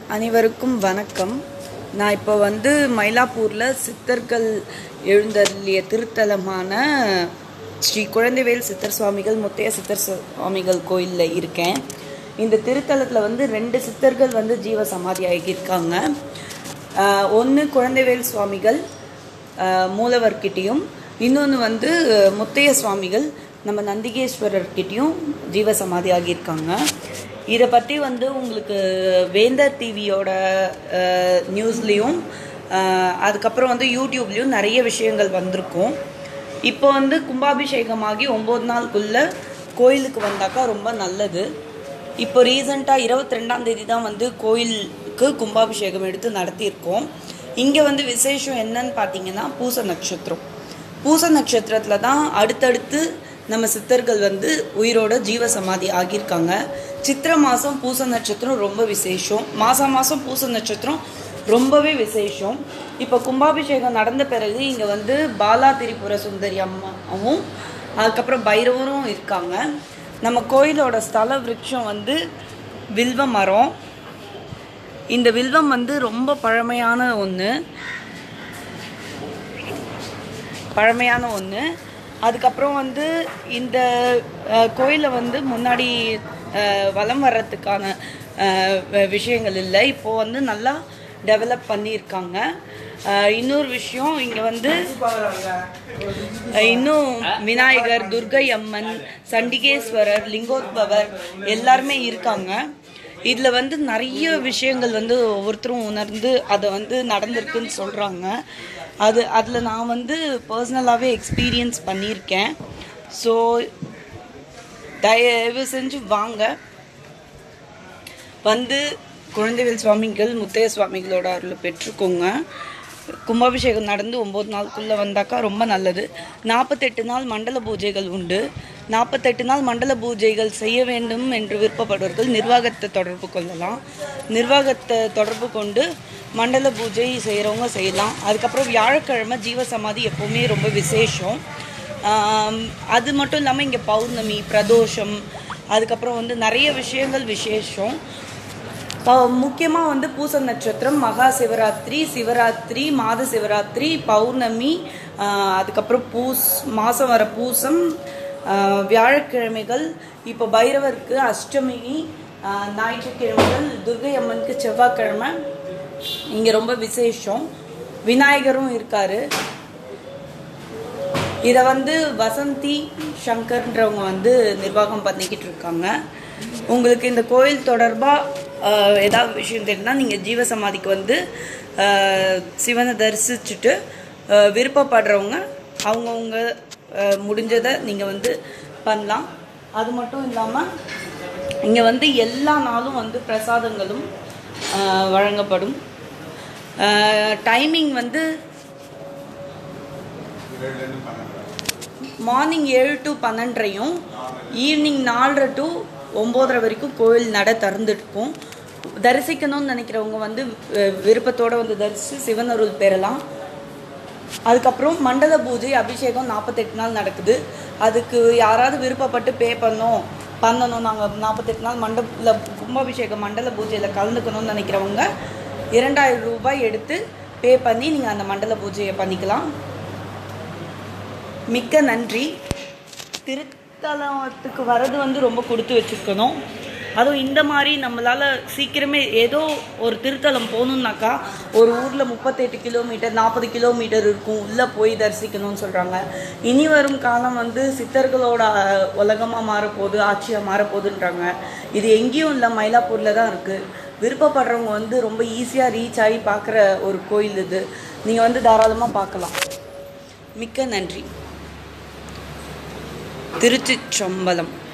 அனைவருக்கும் வணக்கம் நான் இப்போ வந்து மயிலாப்பூரில் சித்தர்கள் எழுந்தருளிய திருத்தலமான ஸ்ரீ குழந்தைவேல் சித்தர் சுவாமிகள் முத்தைய சித்தர் சுவாமிகள் கோயிலில் இருக்கேன் இந்த திருத்தலத்தில் வந்து ரெண்டு சித்தர்கள் வந்து ஜீவ சமாதி ஆகியிருக்காங்க ஒன்று குழந்தைவேல் சுவாமிகள் ஆஹ் மூலவர்கிட்டயும் இன்னொன்று வந்து முத்தைய சுவாமிகள் நம்ம நந்திகேஸ்வரர்கிட்டயும் ஜீவ சமாதி ஆகியிருக்காங்க இதை பற்றி வந்து உங்களுக்கு வேந்தர் டிவியோட நியூஸ்லேயும் அதுக்கப்புறம் வந்து யூடியூப்லேயும் நிறைய விஷயங்கள் வந்திருக்கும் இப்போ வந்து கும்பாபிஷேகமாகி ஒம்பது நாளுக்குள்ள கோயிலுக்கு வந்தாக்கா ரொம்ப நல்லது இப்போ ரீசண்டாக இருபத்தி ரெண்டாம் தேதி தான் வந்து கோயிலுக்கு கும்பாபிஷேகம் எடுத்து நடத்தியிருக்கோம் இங்கே வந்து விசேஷம் என்னன்னு பார்த்தீங்கன்னா பூச நட்சத்திரம் பூச நட்சத்திரத்தில் தான் அடுத்தடுத்து நம்ம சித்தர்கள் வந்து உயிரோட ஜீவ சமாதி ஆகியிருக்காங்க சித்திர மாதம் பூச நட்சத்திரம் ரொம்ப விசேஷம் மாதம் மாதம் பூச நட்சத்திரம் ரொம்பவே விசேஷம் இப்போ கும்பாபிஷேகம் நடந்த பிறகு இங்கே வந்து பாலா திரிபுர சுந்தரி அம்மாவும் அதுக்கப்புறம் பைரவரும் இருக்காங்க நம்ம கோயிலோட ஸ்தல விருட்சம் வந்து வில்வ மரம் இந்த வில்வம் வந்து ரொம்ப பழமையான ஒன்று பழமையான ஒன்று அதுக்கப்புறம் வந்து இந்த கோயிலை வந்து முன்னாடி அஹ், வலம் வர்றதுக்கான அஹ், வ- விஷயங்கள் இல்லை இப்போது வந்து நல்லா டெவலப் பண்ணியிருக்காங்க அஹ், இன்னொரு விஷயம் இங்கே வந்து அஹ், இன்னும் விநாயகர் துர்கை அம்மன் சண்டிகேஸ்வரர் லிங்கோத்பவர் எல்லாருமே இருக்காங்க இதில் வந்து நிறைய விஷயங்கள் வந்து ஒவ்வொருத்தரும் உணர்ந்து அதை வந்து நடந்திருக்குன்னு சொல்கிறாங்க அது அதில் நான் வந்து பர்சனலாகவே எக்ஸ்பீரியன்ஸ் பண்ணியிருக்கேன் ஸோ தயவு செஞ்சு வாங்க வந்து குழந்தைவேல் சுவாமிகள் முத்தைய சுவாமிகளோட அருளை பெற்றுக்கோங்க கும்பாபிஷேகம் நடந்து ஒம்பது நாளுக்குள்ளே வந்தாக்கா ரொம்ப நல்லது நாற்பத்தெட்டு நாள் மண்டல பூஜைகள் உண்டு நாற்பத்தெட்டு நாள் மண்டல பூஜைகள் செய்ய வேண்டும் என்று விருப்பப்படுவர்கள் நிர்வாகத்தை தொடர்பு கொள்ளலாம் நிர்வாகத்தை தொடர்பு கொண்டு மண்டல பூஜை செய்கிறவங்க செய்யலாம் அதுக்கப்புறம் வியாழக்கிழமை ஜீவசமாதி எப்போவுமே ரொம்ப விசேஷம் ஆம், அது மட்டும் இல்லாமல் இங்கே பௌர்ணமி பிரதோஷம் அதுக்கப்புறம் வந்து நிறைய விஷயங்கள் விசேஷம் முக்கியமாக வந்து பூச நட்சத்திரம் மகா சிவராத்திரி சிவராத்திரி மாத சிவராத்திரி பௌர்ணமி ஆஹ் அதுக்கப்புறம் பூஸ் மாதம் வர பூசம் ஆஹ் வியாழக்கிழமைகள் இப்போ பைரவருக்கு அஷ்டமி ஆஹ் ஞாயிற்றுக்கிழமைகள் துர்கை அம்மனுக்கு செவ்வாய்க்கிழமை இங்கே ரொம்ப விசேஷம் விநாயகரும் இருக்காரு இதை வந்து வசந்தி சங்கர்ன்றவங்க வந்து நிர்வாகம் பண்ணிக்கிட்டு இருக்காங்க உங்களுக்கு இந்த கோயில் தொடர்பாக ஏதாவது விஷயம் தெரியும்னா நீங்கள் ஜீவசமாதிக்கு வந்து ஆஹ், சிவனை தரிசிச்சுட்டு ஆஹ், விருப்பப்படுறவங்க அவங்கவுங்க ஆஹ், முடிஞ்சதை நீங்கள் வந்து பண்ணலாம் அது மட்டும் இல்லாமல் இங்கே வந்து எல்லா நாளும் வந்து பிரசாதங்களும் ஆஹ், வழங்கப்படும் டைமிங் வந்து மார்னிங் ஏழு டு பன்னெண்டரையும் ஈவினிங் நாலரை டு ஒம்போதரை வரைக்கும் கோயில் நட திறந்துருக்கும் தரிசிக்கணும்னு நினைக்கிறவங்க வந்து அஹ், விருப்பத்தோட வந்து தரிசித்து சிவன் அருள் பெறலாம் அதுக்கப்புறம் மண்டல பூஜை அபிஷேகம் நாற்பத்தெட்டு நாள் நடக்குது அதுக்கு யாராவது விருப்பப்பட்டு பே பண்ணோம் பண்ணணும் நாங்கள் நாற்பத்தெட்டு நாள் மண்டல கும்பாபிஷேக மண்டல பூஜையில் கலந்துக்கணும்னு நினைக்கிறவங்க இரண்டாயிரம் ரூபாய் எடுத்து பே பண்ணி நீங்கள் அந்த மண்டல பூஜையை பண்ணிக்கலாம் மிக்க நன்றி திருத்தலத்துக்கு வர்றது வந்து ரொம்ப கொடுத்து வச்சுருக்கணும் அதுவும் இந்த மாதிரி நம்மளால் சீக்கிரமே ஏதோ ஒரு திருத்தலம் போகணுன்னாக்கா ஒரு ஊரில் முப்பத்தெட்டு கிலோமீட்டர் நாற்பது கிலோமீட்டர் இருக்கும் உள்ளே போய் தரிசிக்கணும்னு சொல்கிறாங்க இனி வரும் காலம் வந்து சித்தர்களோட உலகமாக மாறப்போகுது ஆட்சியாக மாறப்போகுதுன்றாங்க இது எங்கேயும் இல்லை மயிலாப்பூரில் தான் இருக்குது விருப்பப்படுறவங்க வந்து ரொம்ப ஈஸியாக ரீச் ஆகி பார்க்குற ஒரு கோயில் இது நீங்கள் வந்து தாராளமாக பார்க்கலாம் மிக்க நன்றி திருச்சிற்றம்பலம்